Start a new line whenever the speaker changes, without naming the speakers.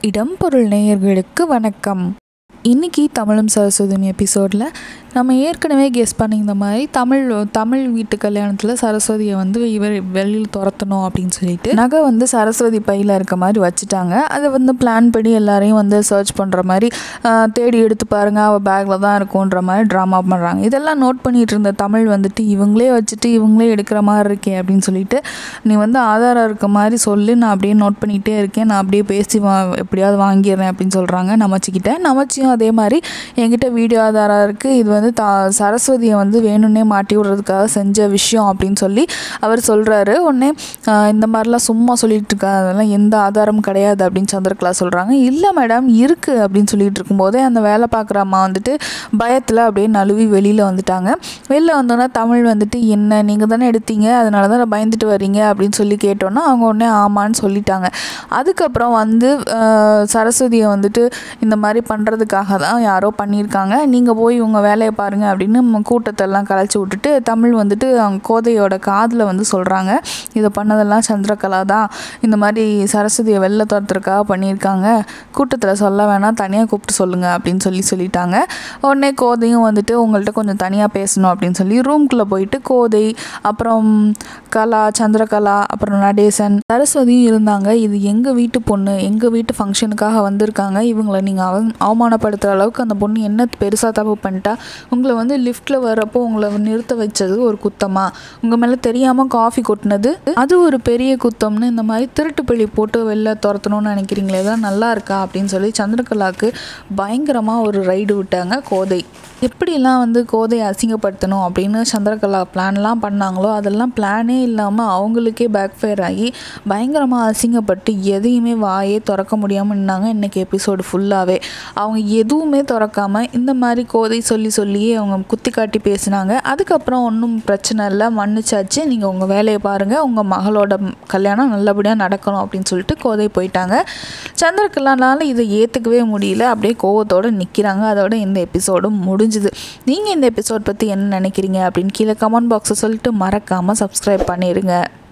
இடம்பொருள் நேயர்களுக்கு வணக்கம் இன்னைக்கு தமிழும் சரஸ்வதியும் எபிசோடில் நம்ம ஏற்கனவே கெஸ் பண்ணியிருந்த மாதிரி தமிழ் தமிழ் வீட்டு கல்யாணத்தில் சரஸ்வதியை வந்து இவர் வெளியில் துரத்தணும் அப்படின்னு சொல்லிட்டு நகை வந்து சரஸ்வதி பையில் இருக்க மாதிரி வச்சுட்டாங்க அதை வந்து பிளான் பண்ணி எல்லாரையும் வந்து சர்ச் பண்ணுற மாதிரி ஆஹ், தேடி எடுத்து பாருங்க அவள் பேக்கில் தான் இருக்குன்ற மாதிரி ட்ராமா பண்ணுறாங்க இதெல்லாம் நோட் பண்ணிட்டு இருந்த தமிழ் வந்துட்டு இவங்களே வச்சுட்டு இவங்களே எடுக்கிற மாதிரி இருக்கே அப்படின்னு சொல்லிட்டு நீ வந்து ஆதாரம் இருக்க மாதிரி சொல்லி நான் அப்படியே நோட் பண்ணிகிட்டே இருக்கேன் நான் அப்படியே பேசி வா எப்படியாவது வாங்கிடுறேன் அப்படின்னு சொல்கிறாங்க நமச்சிக்கிட்ட நமச்சியும் அதே மாதிரி என்கிட்ட வீடியோ ஆதாரம் இருக்குது இது வந்து தா சரஸ்வதியை வந்து வேணும்னே மாட்டி விடுறதுக்காக செஞ்ச விஷயம் அப்படின்னு சொல்லி அவர் சொல்கிறாரு உடனே ஆஹ், இந்த மாதிரிலாம் சும்மா சொல்லிட்டு இருக்கா அதெல்லாம் எந்த ஆதாரமும் கிடையாது அப்படின்னு சந்திரகலா சொல்கிறாங்க இல்லை மேடம் இருக்குது அப்படின்னு சொல்லிட்டு இருக்கும்போதே அந்த வேலை பார்க்குற அம்மா வந்துட்டு பயத்தில் அப்படியே நழுவி வெளியில் வந்துட்டாங்க வெளில வந்தோன்னா தமிழ் வந்துட்டு என்ன நீங்கள் தானே எடுத்தீங்க அதனால தான் நான் பயந்துட்டு வர்றீங்க அப்படின்னு சொல்லி கேட்டோன்னா அவங்க உடனே ஆமான்னு சொல்லிட்டாங்க அதுக்கப்புறம் வந்து ஆஹ், சரஸ்வதியை வந்துட்டு இந்த மாதிரி பண்ணுறதுக்காக தான் யாரோ பண்ணியிருக்காங்க நீங்கள் போய் உங்கள் வேலையை பாருங்க அப்படின்னு ம- கூட்டத்தெல்லாம் கலைச்சி விட்டுட்டு தமிழ் வந்துட்டு அவங்க கோதையோட காதில் வந்து சொல்கிறாங்க இதை பண்ணதெல்லாம் சந்திரகலா தான் இந்த மாதிரி சரஸ்வதியை வெளில துரத்துறதுக்காக பண்ணியிருக்காங்க கூட்டத்தில் சொல்ல வேணாம் தனியாக கூப்பிட்டு சொல்லுங்கள் அப்படின்னு சொல்லி சொல்லிட்டாங்க உடனே கோதையும் வந்துட்டு உங்கள்கிட்ட கொஞ்சம் தனியாக பேசணும் அப்படின்னு சொல்லி ரூம்குள்ளே போயிட்டு கோதை அப்புறம் கலா சந்திரகலா அப்புறம் நடேசன் சரஸ்வதியும் இருந்தாங்க இது எங்கள் வீட்டு பொண்ணு எங்கள் வீட்டு ஃபங்க்ஷனுக்காக வந்திருக்காங்க இவங்களை நீங்கள் அவ அவமானப்படுத்துகிற அளவுக்கு அந்த பொண்ணு என்ன பெருசாக தப்பு பண்ணிட்டா உங்களை வந்து லிஃப்ட்டில் வரப்போ உங்களை நிறுத்த வச்சது ஒரு குத்தமா உங்கள் மேலே தெரியாமல் காஃபி கொட்டினது அது ஒரு பெரிய குத்தம்னு இந்த மாதிரி திருட்டு பழி போட்டு வெளில துரத்தணும்னு நினைக்கிறீங்களே தான் நல்லா இருக்கா அப்படின்னு சொல்லி சந்திரகலாவுக்கு பயங்கரமாக ஒரு ரைடு விட்டாங்க கோதை எப்படிலாம் வந்து கோதையை அசிங்கப்படுத்தணும் அப்படின்னு சந்திரகலா பிளான்லாம் பண்ணாங்களோ அதெல்லாம் பிளானே இல்லாமல் அவங்களுக்கே பேக் ஃபயர் ஆகி பயங்கரமாக அசிங்கப்பட்டு எதையுமே வாயே திறக்க முடியாமல் நின்னாங்க இன்றைக்கி எபிசோடு ஃபுல்லாகவே அவங்க எதுவுமே திறக்காமல் இந்த மாதிரி கோதை சொல்லி சொல்லியே அவங்க குத்தி காட்டி பேசினாங்க அதுக்கப்புறம் ஒன்றும் பிரச்சனை இல்லை மன்னிச்சாச்சு நீங்கள் உங்கள் வேலையை பாருங்கள் உங்கள் மகளோட கல்யாணம் நல்லபடியாக நடக்கணும் அப்படின்னு சொல்லிட்டு கோதை போயிட்டாங்க சந்திரகலானால இதை ஏற்றுக்கவே முடியல அப்படியே கோவத்தோடு நிற்கிறாங்க அதோட இந்த எபிசோடும் முடிஞ்சுது நீங்கள் இந்த எபிசோட் பற்றி என்ன நினைக்கிறீங்க அப்படின்னு கீழே கமெண்ட் பாக்ஸை சொல்லிட்டு மறக்காமல் சப்ஸ்கிரைப் பண்ணிடுங்க